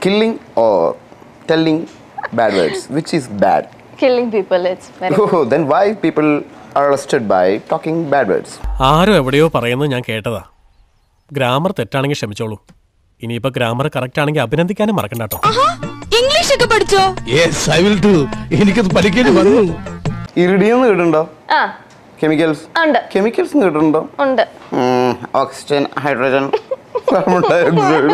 killing or telling bad words which is bad killing people it's very oh, then why people are arrested by talking bad words ആരോ എവിടെയോ പറയുന്നത് ഞാൻ കേട്ടതാ grammar തെറ്റാണെങ്കിൽ ക്ഷമിച്ചോളൂ ഇനിയിപ്പോ grammar correct ആണെങ്കിൽ അഭിനന്ദിക്കാനും മറക്കണ്ട കേട്ടോ English ഒക്കെ പഠിച്ചോ യെസ് ഐ വിൽ ഡു എനിക്കത് പഠിക്കേണ്ടി വന്നു ഇറിഡിയം കേട്ടിട്ടുണ്ടോ ആ കെമിക്കൽസ് ഉണ്ട് കെമിക്കൽസ് കേട്ടിട്ടുണ്ടോ ഉണ്ട് ഓക്സിജൻ ഹൈഡ്രജൻ കാർബൺ ഡയോക്സൈഡ്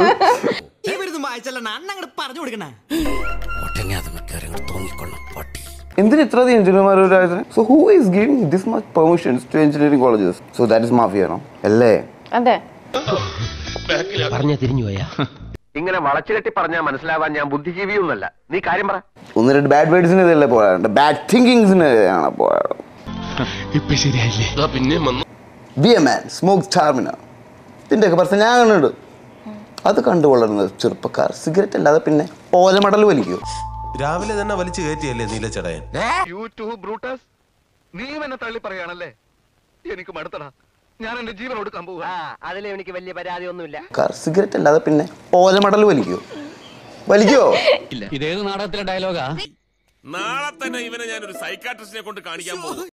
എന്തിന് ഇത്ര എഞ്ചിനീയർമാർ ഒരു രാജ്യത്തിന് so who is giving this much permissions to engineering colleges so that is mafia no അല്ലേ അതെ പറഞ്ഞു തിരിഞ്ഞു പോയാ ഇങ്ങനെ വളച്ചുകെട്ടി പറഞ്ഞാൽ മനസ്സിലാവാൻ ഞാൻ ബുദ്ധിജീവിയൊന്നുമല്ല നീ കാര്യം പറ ഒന്ന് രണ്ട് ബാഡ് വേർഡ്സിന് ഇതല്ലേ പോരാണ്ട് ബാഡ് തിങ്കിങ്സിന് ആണ് പോരാടും ഇപ്പൊ ശരിയായില്ലേ പിന്നെ വന്നു ബി എ മാൻ സ്മോക്ക് സ്റ്റാർമിന ഇതിൻ്റെയൊക്കെ പ്രശ്നം ഞാൻ കണ്ടിട്ടുണ്ട് അത് കണ്ടു വളർന്നത് ചെറുപ്പക്കാർ സിഗരറ്റ് അല്ലാതെ പിന്നെ ഓലമടൽ വലിക്കൂ രാവിലെ തന്നെ വലിച്ചു കയറ്റിയല്ലേ നീലച്ചടയൻ യൂട്യൂബ് ബ്രൂട്ടസ് നീ എന്നെ തള്ളി പറയാണല്ലേ എനിക്ക് മടുത്തടാ ഞാൻ എന്റെ ജീവൻ കൊടുക്കാൻ പോവാ അതിൽ എനിക്ക് വലിയ പരാതി ഒന്നുമില്ല കാർ സിഗരറ്റ് അല്ലാതെ പിന്നെ ഓലമടൽ വലിക്കൂ വലിക്കോ ഇതേത് നാടകത്തിലെ ഡയലോഗാ നാളെ തന്നെ ഇവനെ ഞാനൊരു സൈക്കാട്രിസ്റ്റിനെ കൊണ്ട് കാണിക്കാൻ പോകും